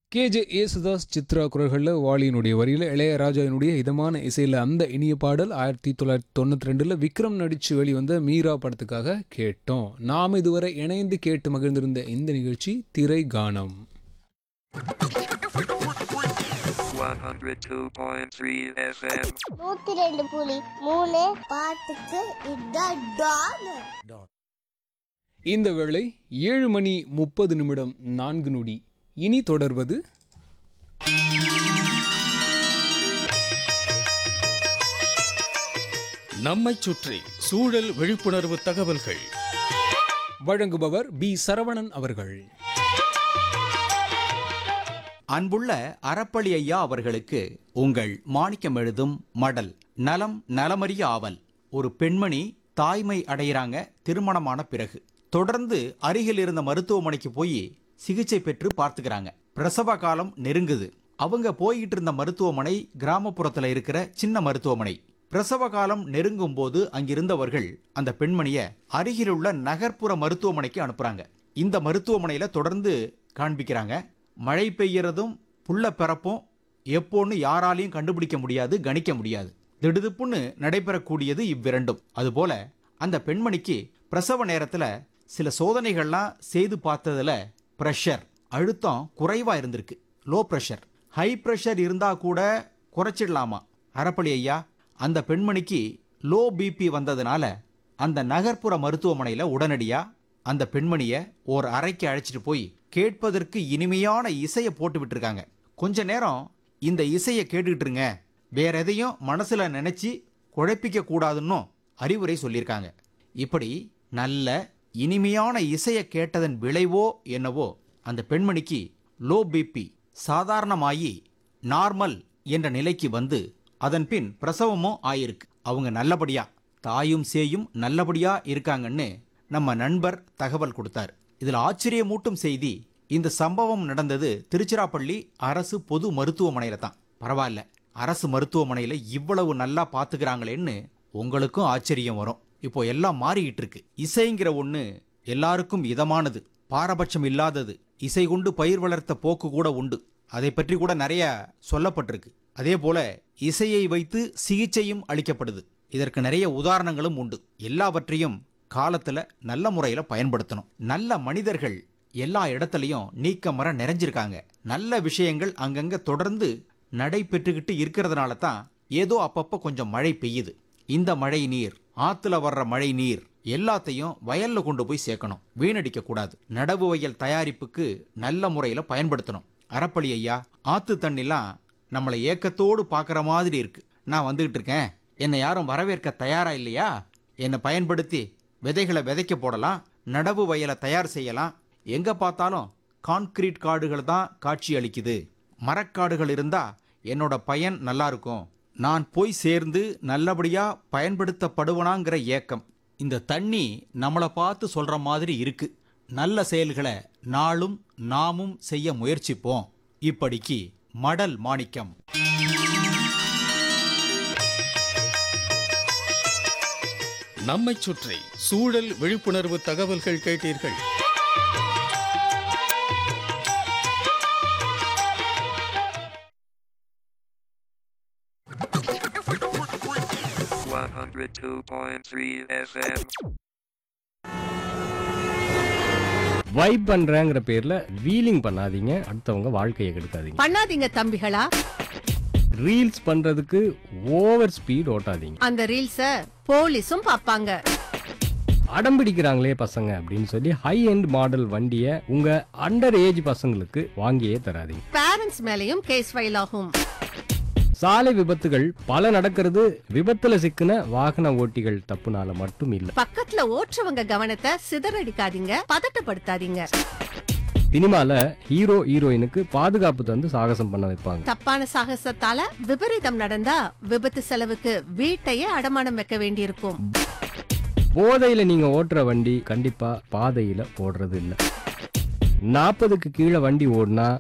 K J Yesudas Chitra குரல்களில் வாலியினுடைய வரியில் இளையராஜாவினுடைய இதமான இசையில் அந்த இனிய பாடல் ஆயிரத்தி தொள்ளாயிரத்தி தொண்ணூற்றி ரெண்டில் விக்ரம் நடித்து வெளிவந்த மீரா படத்துக்காக கேட்டோம் நாம் இதுவரை இணைந்து கேட்டு மகிழ்ந்திருந்த இந்த நிகழ்ச்சி திரை கானம் 102.3 FM. நூத்தி ரெண்டு புலி மூணு பாட்டுக்கு இதான் டான் இந்த வேளை ஏழு மணி முப்பது நிமிடம் நான்கு நொடி இனி தொடர்வது நம்மைச் சுற்றி சூழல் விழிப்புணர்வு தகவல்கள் வழங்குபவர் பி சரவணன் அவர்கள் அன்புள்ள அறப்பளி ஐயா அவர்களுக்கு உங்கள் மாணிக்கம் எழுதும் மடல் நலம் நலமறிய ஆவல் ஒரு பெண்மணி தாய்மை அடையிறாங்க திருமணமான பிறகு தொடர்ந்து அருகில் இருந்த மருத்துவமனைக்கு போய் சிகிச்சை பெற்று பார்த்துக்கிறாங்க பிரசவ காலம் நெருங்குது அவங்க போய்கிட்டு இருந்த மருத்துவமனை கிராமப்புறத்துல இருக்கிற சின்ன மருத்துவமனை பிரசவ காலம் நெருங்கும் போது அங்கிருந்தவர்கள் அந்த பெண்மணிய அருகிலுள்ள நகர்ப்புற மருத்துவமனைக்கு அனுப்புறாங்க இந்த மருத்துவமனையில தொடர்ந்து காண்பிக்கிறாங்க மழை பெய்யறதும் புள்ள பிறப்பும் எப்போன்னு யாராலையும் கண்டுபிடிக்க முடியாது கணிக்க முடியாது திடுதிப்புன்னு நடைபெறக்கூடியது இவ்விரண்டும் அதுபோல அந்த பெண்மணிக்கு பிரசவ நேரத்துல சில சோதனைகள்லாம் செய்து பார்த்ததுல பிரஷர் அழுத்தம் குறைவா இருந்திருக்கு லோ பிரஷர் ஹை பிரஷர் இருந்தா கூட குறைச்சிடலாமா அறப்பளி ஐயா அந்த பெண்மணிக்கு லோ பிபி வந்ததுனால அந்த நகர்ப்புற மருத்துவமனையில உடனடியா அந்த பெண்மணிய ஓர் அறைக்கு அழைச்சிட்டு போய் கேட்பதற்கு இனிமையான இசையை போட்டு விட்டுருக்காங்க கொஞ்ச நேரம் இந்த இசையை கேட்டுக்கிட்டு இருங்க வேற எதையும் மனசுல நினைச்சு குழப்பிக்க கூடாதுன்னும் அறிவுரை சொல்லியிருக்காங்க இப்படி நல்ல இனிமையான இசையை கேட்டதன் விளைவோ என்னவோ அந்த பெண்மணிக்கு லோ பிபி சாதாரணமாயி நார்மல் என்ற நிலைக்கு வந்து அதன் பின் பிரசவமும் ஆயிருக்கு அவங்க நல்லபடியா தாயும் சேயும் நல்லபடியா இருக்காங்கன்னு நம்ம நண்பர் தகவல் கொடுத்தார் இதுல ஆச்சரியமூட்டும் செய்தி இந்த சம்பவம் நடந்தது திருச்சிராப்பள்ளி அரசு பொது மருத்துவமனையில தான் பரவாயில்ல அரசு மருத்துவமனையில இவ்வளவு நல்லா பாத்துக்கிறாங்களேன்னு உங்களுக்கும் ஆச்சரியம் வரும் இப்போ எல்லாம் மாறிக்கிட்டு இருக்கு இசைங்கிற ஒண்ணு எல்லாருக்கும் இதமானது பாரபட்சம் இல்லாதது இசை கொண்டு பயிர் வளர்த்த போக்கு கூட உண்டு அதை பற்றி கூட நிறைய சொல்லப்பட்டிருக்கு அதே போல இசையை வைத்து சிகிச்சையும் அளிக்கப்படுது இதற்கு நிறைய உதாரணங்களும் உண்டு எல்லாவற்றையும் காலத்துல நல்ல முறையில பயன்படுத்தணும் நல்ல மனிதர்கள் எல்லா இடத்துலையும் நீக்கமர நிறைஞ்சிருக்காங்க நல்ல விஷயங்கள் அங்கங்க தொடர்ந்து நடைபெற்றுக்கிட்டு இருக்கிறதுனால தான் ஏதோ அப்பப்போ கொஞ்சம் மழை பெய்யுது இந்த மழை நீர் ஆத்துல வர்ற மழை நீர் எல்லாத்தையும் வயல்ல கொண்டு போய் சேர்க்கணும் வீணடிக்க கூடாது நடவு வயல் தயாரிப்புக்கு நல்ல முறையில பயன்படுத்தணும் அறப்பளி ஐயா ஆத்து தண்ணிலாம் நம்மளை ஏக்கத்தோடு பார்க்குற மாதிரி இருக்கு நான் வந்துகிட்டு இருக்கேன் என்னை யாரும் வரவேற்க தயாரா இல்லையா என்னை பயன்படுத்தி விதைகளை விதைக்க போடலாம் நடவு வயலை தயார் செய்யலாம் எங்க பார்த்தாலும் கான்கிரீட் காடுகள் தான் காட்சி அளிக்குது மரக்காடுகள் இருந்தா என்னோட பயன் நல்லா இருக்கும் நான் போய் சேர்ந்து நல்லபடியா பயன்படுத்தப்படுவனாங்கிற ஏக்கம் இந்த தண்ணி நம்மளை பார்த்து சொல்ற மாதிரி இருக்கு நல்ல செயல்களை நாளும் நாமும் செய்ய முயற்சிப்போம் இப்படிக்கு மடல் மாணிக்கம் நம்மைச் சுற்றி சூழல் விழிப்புணர்வு தகவல்கள் கேட்டீர்கள் One hundred two point three FM. Vibe பண்றேங்கிற பேர்ல வீலிங் பண்ணாதீங்க அடுத்தவங்க வாழ்க்கையை கெடுக்காதீங்க பண்ணாதீங்க தம்பிகளா ரீல்ஸ் பண்றதுக்கு ஓவர் ஸ்பீட் ஓட்டாதீங்க அந்த ரீல்ஸ போலீஸும் பாப்பாங்க அடம் பிடிக்கிறாங்களே பசங்க அப்படின்னு சொல்லி ஹை எண்ட் மாடல் வண்டியை உங்க அண்டர் ஏஜ் பசங்களுக்கு வாங்கியே தராதீங்க பேரண்ட்ஸ் மேலயும் கேஸ் ஃபைல் ஆகும் சாலை விபத்துகள் பல நடக்கிறது விபத்துல சிக்கின வாகன ஓட்டிகள் தப்புனால மட்டும் இல்ல பக்கத்துல ஓட்டுறவங்க கவனத்தை சிதறடிக்காதீங்க பதட்டப்படுத்தாதீங்க சினிமால ஹீரோ ஹீரோயினுக்கு பாதுகாப்பு தந்து சாகசம் பண்ண வைப்பாங்க தப்பான சாகசத்தால விபரீதம் நடந்தா விபத்து செலவுக்கு வீட்டையே அடமானம் வைக்க வேண்டியிருக்கும் போதையில நீங்க ஓட்டுற வண்டி கண்டிப்பா பாதையில ஓடுறது இல்ல நாற்பதுக்கு கீழே வண்டி ஓடினா